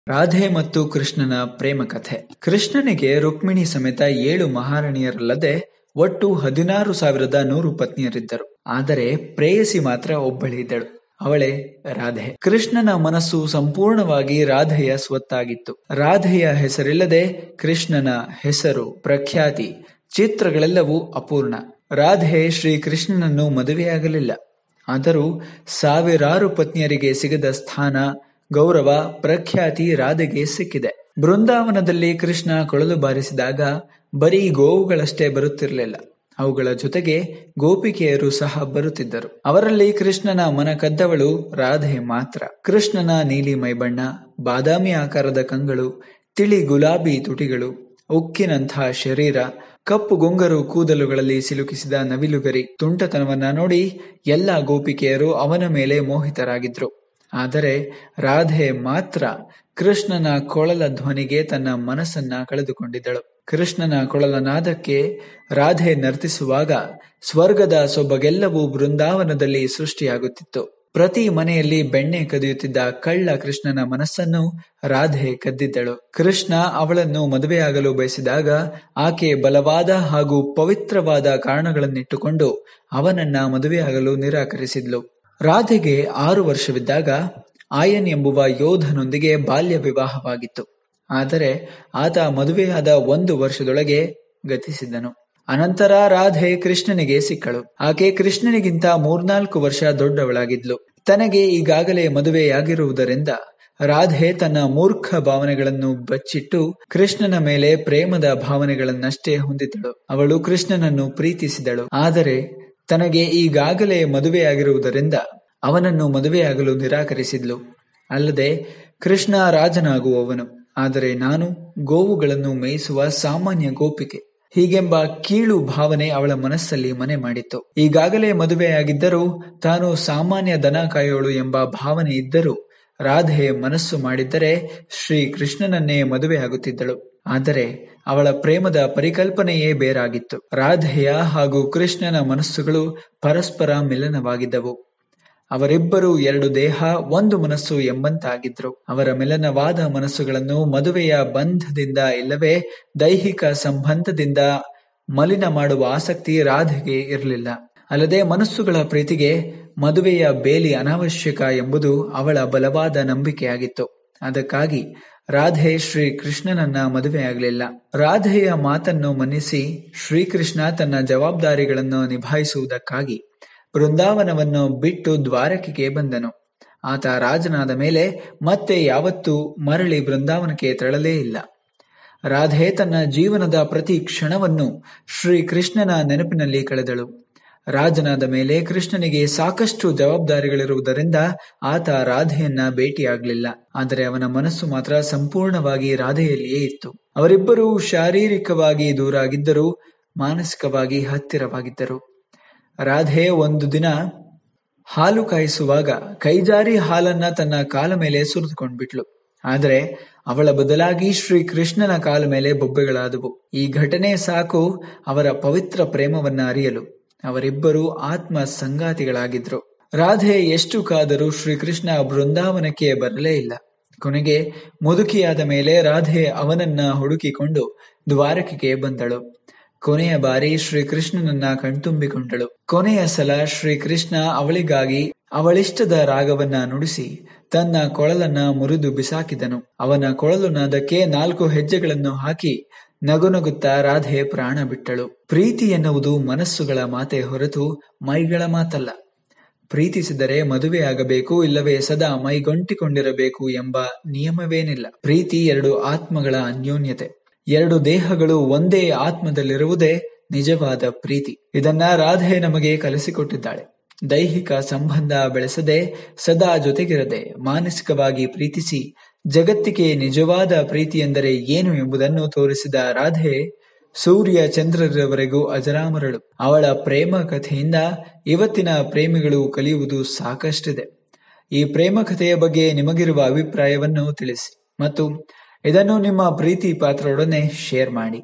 ರಾಧೆ ಮತ್ತು ಕೃಷ್ಣನ ಪ್ರೇಮ ಕಥೆ ಕೃಷ್ಣನಿಗೆ ರುಕ್ಮಿಣಿ ಸಮೇತ ಏಳು ಮಹಾರಾಣಿಯರಲ್ಲದೆ ಒಟ್ಟು ಹದಿನಾರು ಸಾವಿರದ ನೂರು ಪತ್ನಿಯರಿದ್ದರು ಆದರೆ ಪ್ರೇಯಸಿ ಮಾತ್ರ ಒಬ್ಬಳಿದ್ದಳು ಅವಳೇ ರಾಧೆ ಕೃಷ್ಣನ ಮನಸ್ಸು ಸಂಪೂರ್ಣವಾಗಿ ರಾಧೆಯ ಸ್ವತ್ತಾಗಿತ್ತು ರಾಧೆಯ ಹೆಸರಿಲ್ಲದೆ ಕೃಷ್ಣನ ಹೆಸರು ಪ್ರಖ್ಯಾತಿ ಚಿತ್ರಗಳೆಲ್ಲವೂ ಅಪೂರ್ಣ ರಾಧೆ ಶ್ರೀ ಕೃಷ್ಣನನ್ನು ಮದುವೆಯಾಗಲಿಲ್ಲ ಆದರೂ ಸಾವಿರಾರು ಪತ್ನಿಯರಿಗೆ ಸಿಗದ ಸ್ಥಾನ ಗೌರವ ಪ್ರಖ್ಯಾತಿ ರಾಧೆಗೆ ಸಿಕ್ಕಿದೆ ಬೃಂದಾವನದಲ್ಲಿ ಕೃಷ್ಣ ಕೊಳಲು ಬಾರಿಸಿದಾಗ ಬರೀ ಗೋವುಗಳಷ್ಟೇ ಬರುತ್ತಿರಲಿಲ್ಲ ಅವುಗಳ ಜೊತೆಗೆ ಗೋಪಿಕೆಯರು ಸಹ ಬರುತ್ತಿದ್ದರು ಅವರಲ್ಲಿ ಕೃಷ್ಣನ ಮನ ಕದ್ದವಳು ರಾಧೆ ಮಾತ್ರ ಕೃಷ್ಣನ ನೀಲಿ ಮೈಬಣ್ಣ ಬಾದಾಮಿ ಆಕಾರದ ಕಂಗಳು ತಿಳಿ ಗುಲಾಬಿ ತುಟಿಗಳು ಉಕ್ಕಿನಂಥ ಶರೀರ ಕಪ್ಪು ಗುಂಗರು ಕೂದಲುಗಳಲ್ಲಿ ಸಿಲುಕಿಸಿದ ನವಿಲುಗರಿ ತುಂಟತನವನ್ನ ನೋಡಿ ಎಲ್ಲ ಗೋಪಿಕೆಯರು ಅವನ ಮೇಲೆ ಮೋಹಿತರಾಗಿದ್ರು ಆದರೆ ರಾಧೆ ಮಾತ್ರ ಕೃಷ್ಣನ ಕೊಳಲ ಧ್ವನಿಗೆ ತನ್ನ ಮನಸ್ಸನ್ನ ಕಳೆದುಕೊಂಡಿದ್ದಳು ಕೃಷ್ಣನ ಕೊಳಲ ನಾದಕ್ಕೆ ರಾಧೆ ನರ್ತಿಸುವಾಗ ಸ್ವರ್ಗದ ಸೊಬಗೆಲ್ಲವೂ ಬೃಂದಾವನದಲ್ಲಿ ಸೃಷ್ಟಿಯಾಗುತ್ತಿತ್ತು ಪ್ರತಿ ಮನೆಯಲ್ಲಿ ಬೆಣ್ಣೆ ಕದಿಯುತ್ತಿದ್ದ ಕಳ್ಳ ಕೃಷ್ಣನ ಮನಸ್ಸನ್ನು ರಾಧೆ ಕದ್ದಿದ್ದಳು ಕೃಷ್ಣ ಅವಳನ್ನು ಮದುವೆಯಾಗಲು ಬಯಸಿದಾಗ ಆಕೆ ಬಲವಾದ ಹಾಗೂ ಪವಿತ್ರವಾದ ಕಾರಣಗಳನ್ನಿಟ್ಟುಕೊಂಡು ಅವನನ್ನ ಮದುವೆಯಾಗಲು ನಿರಾಕರಿಸಿದ್ಲು ರಾಧೆಗೆ ಆರು ವರ್ಷವಿದ್ದಾಗ ಆಯನ್ ಎಂಬುವ ಯೋಧನೊಂದಿಗೆ ಬಾಲ್ಯ ವಿವಾಹವಾಗಿತ್ತು ಆದರೆ ಆತ ಮದುವೆಯಾದ ಒಂದು ವರ್ಷದೊಳಗೆ ಗತಿಸಿದ್ದನು ಅನಂತರ ರಾಧೆ ಕೃಷ್ಣನಿಗೆ ಸಿಕ್ಕಳು ಆಕೆ ಕೃಷ್ಣನಿಗಿಂತ ಮೂರ್ನಾಲ್ಕು ವರ್ಷ ದೊಡ್ಡವಳಾಗಿದ್ಲು ತನಗೆ ಈಗಾಗಲೇ ಮದುವೆಯಾಗಿರುವುದರಿಂದ ರಾಧೆ ತನ್ನ ಮೂರ್ಖ ಭಾವನೆಗಳನ್ನು ಬಚ್ಚಿಟ್ಟು ಕೃಷ್ಣನ ಮೇಲೆ ಪ್ರೇಮದ ಭಾವನೆಗಳನ್ನಷ್ಟೇ ಹೊಂದಿದ್ದಳು ಅವಳು ಕೃಷ್ಣನನ್ನು ಪ್ರೀತಿಸಿದಳು ಆದರೆ ತನಗೆ ಈಗಾಗಲೇ ಮದುವೆಯಾಗಿರುವುದರಿಂದ ಅವನನ್ನು ಮದುವೆಯಾಗಲು ನಿರಾಕರಿಸಿದ್ಲು ಅಲ್ಲದೆ ಕೃಷ್ಣ ರಾಜನಾಗುವವನು ಆದರೆ ನಾನು ಗೋವುಗಳನ್ನು ಮೇಯಿಸುವ ಸಾಮಾನ್ಯ ಗೋಪಿಕೆ ಹೀಗೆಂಬ ಕೀಳು ಭಾವನೆ ಅವಳ ಮನಸ್ಸಲ್ಲಿ ಮನೆ ಮಾಡಿತ್ತು ಈಗಾಗಲೇ ಮದುವೆಯಾಗಿದ್ದರೂ ತಾನು ಸಾಮಾನ್ಯ ದನ ಕಾಯೋಳು ಎಂಬ ಭಾವನೆ ಇದ್ದರೂ ರಾಧೆ ಮನಸ್ಸು ಮಾಡಿದ್ದರೆ ಶ್ರೀ ಕೃಷ್ಣನನ್ನೇ ಮದುವೆಯಾಗುತ್ತಿದ್ದಳು ಆದರೆ ಅವಳ ಪ್ರೇಮದ ಪರಿಕಲ್ಪನೆಯೇ ಬೇರಾಗಿತ್ತು ರಾಧೆಯ ಹಾಗೂ ಕೃಷ್ಣನ ಮನಸ್ಸುಗಳು ಪರಸ್ಪರ ಮಿಲನವಾಗಿದ್ದವು ಅವರಿಬ್ಬರು ಎರಡು ದೇಹ ಒಂದು ಮನಸ್ಸು ಎಂಬಂತಾಗಿದ್ರು ಅವರ ಮಿಲನವಾದ ಮನಸ್ಸುಗಳನ್ನು ಮದುವೆಯ ಬಂಧದಿಂದ ಇಲ್ಲವೇ ದೈಹಿಕ ಸಂಬಂಧದಿಂದ ಮಲಿನ ಮಾಡುವ ಆಸಕ್ತಿ ರಾಧೆಗೆ ಇರಲಿಲ್ಲ ಅಲ್ಲದೆ ಮನಸ್ಸುಗಳ ಪ್ರೀತಿಗೆ ಮದುವೆಯ ಬೇಲಿ ಅನಾವಶ್ಯಕ ಎಂಬುದು ಅವಳ ಬಲವಾದ ನಂಬಿಕೆಯಾಗಿತ್ತು ಅದಕ್ಕಾಗಿ ರಾಧೆ ಶ್ರೀ ಕೃಷ್ಣನನ್ನ ಮದುವೆಯಾಗಲಿಲ್ಲ ರಾಧೆಯ ಮಾತನ್ನು ಮನ್ನಿಸಿ ಶ್ರೀಕೃಷ್ಣ ತನ್ನ ಜವಾಬ್ದಾರಿಗಳನ್ನು ನಿಭಾಯಿಸುವುದಕ್ಕಾಗಿ ಬೃಂದಾವನವನ್ನು ಬಿಟ್ಟು ದ್ವಾರಕೆಗೆ ಬಂದನು ಆತ ರಾಜನಾದ ಮೇಲೆ ಮತ್ತೆ ಯಾವತ್ತೂ ಮರಳಿ ಬೃಂದಾವನಕ್ಕೆ ತೆರಳಲೇ ಇಲ್ಲ ರಾಧೆ ತನ್ನ ಜೀವನದ ಪ್ರತಿ ಕ್ಷಣವನ್ನು ಶ್ರೀ ಕೃಷ್ಣನ ನೆನಪಿನಲ್ಲಿ ಕಳೆದಳು ರಾಜನಾದ ಮೇಲೆ ಕೃಷ್ಣನಿಗೆ ಸಾಕಷ್ಟು ಜವಾಬ್ದಾರಿಗಳಿರುವುದರಿಂದ ಆತ ರಾಧೆಯನ್ನ ಭೇಟಿಯಾಗಲಿಲ್ಲ ಆದರೆ ಅವನ ಮನಸ್ಸು ಮಾತ್ರ ಸಂಪೂರ್ಣವಾಗಿ ರಾಧೆಯಲ್ಲಿಯೇ ಇತ್ತು ಅವರಿಬ್ಬರೂ ಶಾರೀರಿಕವಾಗಿ ದೂರಾಗಿದ್ದರೂ ಮಾನಸಿಕವಾಗಿ ಹತ್ತಿರವಾಗಿದ್ದರು ರಾಧೆ ಒಂದು ದಿನ ಹಾಲು ಕಾಯಿಸುವಾಗ ಕೈಜಾರಿ ಹಾಲನ್ನ ತನ್ನ ಕಾಲ ಮೇಲೆ ಸುರಿದುಕೊಂಡ್ಬಿಟ್ಲು ಆದರೆ ಅವಳ ಬದಲಾಗಿ ಶ್ರೀ ಕೃಷ್ಣನ ಕಾಲ ಮೇಲೆ ಬೊಬ್ಬೆಗಳಾದವು ಈ ಘಟನೆ ಸಾಕು ಅವರ ಪವಿತ್ರ ಪ್ರೇಮವನ್ನ ಅರಿಯಲು ಅವರಿಬ್ಬರು ಆತ್ಮ ಸಂಗಾತಿಗಳಾಗಿದ್ರು ರಾಧೆ ಎಷ್ಟು ಕಾದರೂ ಶ್ರೀಕೃಷ್ಣ ಬೃಂದಾವನಕ್ಕೆ ಬರಲೇ ಇಲ್ಲ ಕೊನೆಗೆ ಮುದುಕಿಯಾದ ಮೇಲೆ ರಾಧೆ ಅವನನ್ನ ಹುಡುಕಿಕೊಂಡು ದ್ವಾರಕೆಗೆ ಬಂದಳು ಕೊನೆಯ ಬಾರಿ ಶ್ರೀಕೃಷ್ಣನನ್ನ ಕಣ್ತುಂಬಿಕೊಂಡಳು ಕೊನೆಯ ಸಲ ಶ್ರೀಕೃಷ್ಣ ಅವಳಿಗಾಗಿ ಅವಳಿಷ್ಟದ ರಾಗವನ್ನ ನುಡಿಸಿ ತನ್ನ ಕೊಳಲನ್ನ ಮುರಿದು ಬಿಸಾಕಿದನು ಅವನ ಕೊಳಲು ನಾದಕ್ಕೆ ನಾಲ್ಕು ಹೆಜ್ಜೆಗಳನ್ನು ಹಾಕಿ ನಗುನಗುತ್ತಾ ರಾಧೆ ಪ್ರಾಣ ಬಿಟ್ಟಳು ಪ್ರೀತಿ ಎನ್ನುವುದು ಮನಸ್ಸುಗಳ ಮಾತೆ ಹೊರತು ಮೈಗಳ ಮಾತಲ್ಲ ಪ್ರೀತಿಸಿದರೆ ಮದುವೆಯಾಗಬೇಕು ಇಲ್ಲವೇ ಸದಾ ಮೈಗೊಂಟಿಕೊಂಡಿರಬೇಕು ಎಂಬ ನಿಯಮವೇನಿಲ್ಲ ಪ್ರೀತಿ ಎರಡು ಆತ್ಮಗಳ ಅನ್ಯೋನ್ಯತೆ ಎರಡು ದೇಹಗಳು ಒಂದೇ ಆತ್ಮದಲ್ಲಿರುವುದೇ ನಿಜವಾದ ಪ್ರೀತಿ ಇದನ್ನ ರಾಧೆ ನಮಗೆ ಕಲಿಸಿಕೊಟ್ಟಿದ್ದಾಳೆ ದೈಹಿಕ ಸಂಬಂಧ ಬೆಳೆಸದೆ ಸದಾ ಜೊತೆಗಿರದೆ ಮಾನಸಿಕವಾಗಿ ಪ್ರೀತಿಸಿ ಜಗತ್ತಿಗೆ ನಿಜವಾದ ಪ್ರೀತಿ ಎಂದರೆ ಏನು ಎಂಬುದನ್ನು ತೋರಿಸಿದ ರಾಧೆ ಸೂರ್ಯ ಚಂದ್ರರವರೆಗೂ ಅಜರಾಮರಳು ಅವಳ ಪ್ರೇಮ ಕಥೆಯಿಂದ ಇವತ್ತಿನ ಪ್ರೇಮಿಗಳು ಕಲಿಯುವುದು ಸಾಕಷ್ಟಿದೆ ಈ ಪ್ರೇಮ ಕಥೆಯ ಬಗ್ಗೆ ನಿಮಗಿರುವ ಅಭಿಪ್ರಾಯವನ್ನು ತಿಳಿಸಿ ಮತ್ತು ಇದನ್ನು ನಿಮ್ಮ ಪ್ರೀತಿ ಪಾತ್ರರೊಡನೆ ಶೇರ್ ಮಾಡಿ